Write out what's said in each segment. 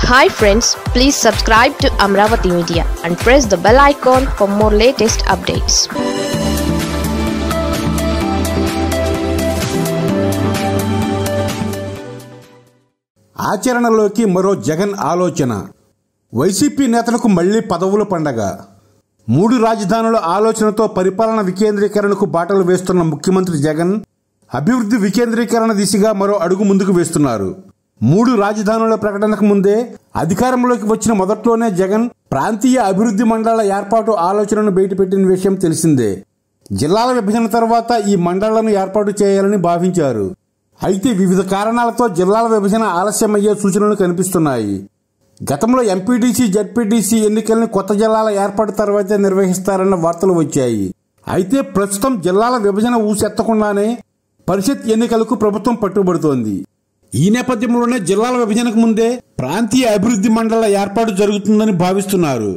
hi friends please subscribe to Amaravati media and press the bell icon for more latest updates ఆచరణలోకి మరో జగన్ ఆలోచన YCP నేతలకు మళ్లీ పదవుల పండగ మూడు రాజధానుల ఆలోచనతో పరిపాలన వికేంద్రీకరణకు బాటలు వేస్తున్న ముఖ్యమంత్రి జగన్ అభివృద్ధి వికేంద్రీకరణ దిశగా మరో అడుగు ముందుకు వేస్తున్నారు మూడు రాజధానుల ప్రకటనకు ముందే అధికారంలోకి వచ్చిన మొదట్లోనే జగన్ ప్రాంతీయ అభివృద్ధి మండళ్ల ఏర్పాటు ఆలోచనను బయటపెట్టిన విషయం తెలిసిందే జిల్లాల విభజన తర్వాత ఈ మండళ్లను ఏర్పాటు చేయాలని భావించారు అయితే వివిధ కారణాలతో జిల్లాల విభజన ఆలస్యమయ్యే సూచనలు కనిపిస్తున్నాయి గతంలో ఎంపీటీసీ జడ్పీటీసీ ఎన్నికల్ని కొత్త జిల్లాల ఏర్పాటు తర్వాతే నిర్వహిస్తారన్న వార్తలు వచ్చాయి అయితే ప్రస్తుతం జిల్లాల విభజన ఊసెత్తకుండానే పరిషత్ ఎన్నికలకు ప్రభుత్వం పట్టుబడుతోంది ఈ నేపథ్యంలోనే జిల్లాల విభజనకు ముందే ప్రాంతీయ అభివృద్ధి మండళ్ల ఏర్పాటు జరుగుతుందని భావిస్తున్నారు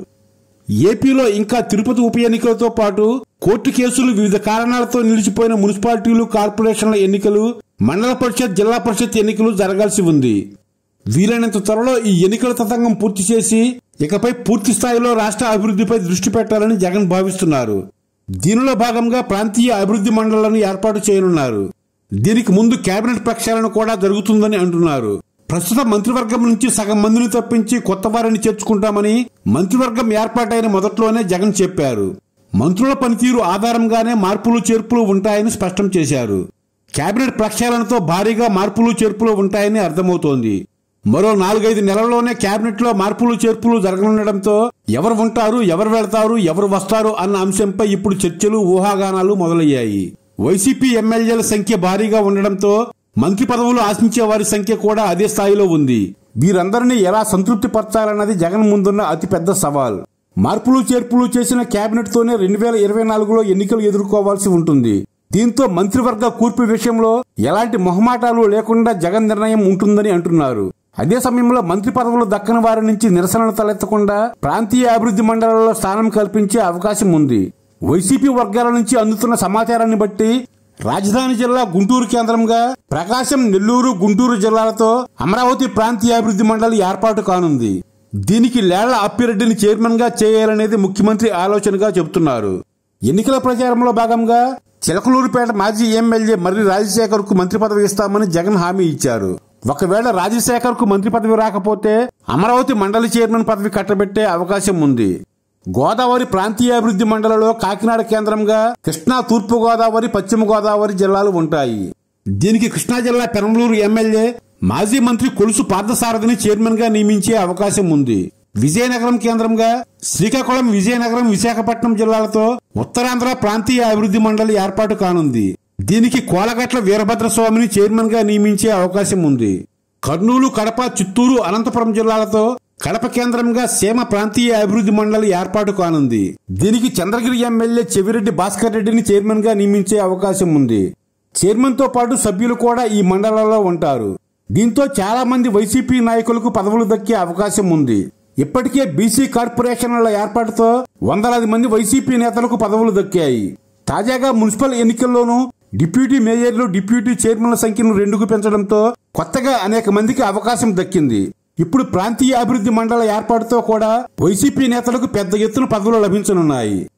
ఏపీలో ఇంకా తిరుపతి ఉప ఎన్నికలతో పాటు కోర్టు కేసులు వివిధ కారణాలతో నిలిచిపోయిన మున్సిపాలిటీలు కార్పొరేషన్ల ఎన్నికలు మండల పరిషత్ జిల్లా పరిషత్ ఎన్నికలు జరగాల్సి ఉంది వీలైనంత త్వరలో ఈ ఎన్నికల తతంగం పూర్తి చేసి ఇకపై పూర్తి స్థాయిలో రాష్ట్ర అభివృద్ధిపై దృష్టి పెట్టాలని జగన్ భావిస్తున్నారు దీనిలో భాగంగా ప్రాంతీయ అభివృద్ధి మండళ్లను ఏర్పాటు చేయనున్నారు దీనికి ముందు కేబినెట్ ప్రక్షాళన కూడా జరుగుతుందని అంటున్నారు ప్రస్తుత మంత్రివర్గం నుంచి సగం మందిని తప్పించి కొత్త వారిని చేర్చుకుంటామని మంత్రివర్గం ఏర్పాటైన మొదట్లోనే జగన్ చెప్పారు మంత్రుల పనితీరు ఆధారంగానే మార్పులు చేర్పులు ఉంటాయని స్పష్టం చేశారు కేబినెట్ ప్రక్షాళనతో భారీగా మార్పులు చేర్పులు ఉంటాయని అర్థమవుతోంది మరో నాలుగైదు నెలల్లోనే కేబినెట్ లో మార్పులు చేర్పులు జరగనుండటంతో ఎవరు ఉంటారు ఎవరు వెళ్తారు ఎవరు వస్తారు అన్న అంశంపై ఇప్పుడు చర్చలు ఊహాగానాలు మొదలయ్యాయి వైసీపీ ఎమ్మెల్యేల సంఖ్య భారీగా ఉండడంతో మంత్రి పదవులు ఆశించే వారి సంఖ్య కూడా అదే స్థాయిలో ఉంది వీరందరినీ ఎలా సంతృప్తి పరచాలన్నది జగన్ ముందున్న అతిపెద్ద సవాల్ మార్పులు చేర్పులు చేసిన కేబినెట్ తోనే రెండు వేల ఇరవై నాలుగులో ఎన్నికలు ఎదుర్కోవాల్సి ఉంటుంది దీంతో మంత్రివర్గ కూర్పు విషయంలో ఎలాంటి మొహమాటాలు లేకుండా జగన్ నిర్ణయం ఉంటుందని అంటున్నారు అదే సమయంలో మంత్రి పదవులు దక్కని వారి నుంచి నిరసనలు తలెత్తకుండా ప్రాంతీయ అభివృద్ధి మండలాల్లో స్థానం కల్పించే అవకాశం ఉంది వైసీపీ వర్గాల నుంచి అందుతున్న సమాచారాన్ని బట్టి రాజధాని జిల్లా గుంటూరు కేంద్రంగా ప్రకాశం నెల్లూరు గుంటూరు జిల్లాలతో అమరావతి ప్రాంతీయ అభివృద్ధి మండలి ఏర్పాటు కానుంది దీనికి లేళ్ల అప్పిరెడ్డిని చైర్మన్ గా చేయాలనేది ముఖ్యమంత్రి ఆలోచనగా చెబుతున్నారు ఎన్నికల ప్రచారంలో భాగంగా చిలకలూరుపేట మాజీ ఎమ్మెల్యే మర్రి రాజశేఖర్ కు మంత్రి పదవి ఇస్తామని జగన్ హామీ ఇచ్చారు ఒకవేళ రాజశేఖర్ కు మంత్రి పదవి రాకపోతే అమరావతి మండలి చైర్మన్ పదవి కట్టబెట్టే అవకాశం ఉంది గోదావరి ప్రాంతీయ అభివృద్ధి మండలిలో కాకినాడ కేంద్రంగా కృష్ణా తూర్పు గోదావరి పశ్చిమ గోదావరి జిల్లాలు ఉంటాయి దీనికి కృష్ణా జిల్లా పెరంబలూరు ఎమ్మెల్యే మాజీ మంత్రి కొలుసు పార్థసారథిని చైర్మన్ గా నియమించే అవకాశం ఉంది విజయనగరం కేంద్రంగా శ్రీకాకుళం విజయనగరం విశాఖపట్నం జిల్లాలతో ఉత్తరాంధ్ర ప్రాంతీయ అభివృద్ధి మండలి ఏర్పాటు కానుంది దీనికి కోలగట్ల వీరభద్ర స్వామిని చైర్మన్ గా నియమించే అవకాశం ఉంది కర్నూలు కడప చిత్తూరు అనంతపురం జిల్లాలతో కడప కేంద్రంగా సీమ ప్రాంతీయ అభివృద్ధి మండలి ఏర్పాటు కానుంది దీనికి చంద్రగిరి ఎమ్మెల్యే చెవిరెడ్డి భాస్కర్ రెడ్డిని చైర్మన్ గా నియమించే అవకాశం ఉంది చైర్మన్ తో పాటు సభ్యులు కూడా ఈ మండలంలో ఉంటారు దీంతో చాలా మంది వైసీపీ నాయకులకు పదవులు దక్కే అవకాశం ఉంది ఇప్పటికే బీసీ కార్పొరేషన్ల ఏర్పాటుతో వందలాది మంది వైసీపీ నేతలకు పదవులు దక్కాయి తాజాగా మున్సిపల్ ఎన్నికల్లోనూ డిప్యూటీ మేయర్లు డిప్యూటీ చైర్మన్ల సంఖ్యను రెండుకు పెంచడంతో కొత్తగా అనేక మందికి అవకాశం దక్కింది ఇప్పుడు ప్రాంతీయ అభివృద్ధి మండల ఏర్పాటుతో కూడా వైసీపీ నేతలకు పెద్ద ఎత్తున పదవులు లభించనున్నాయి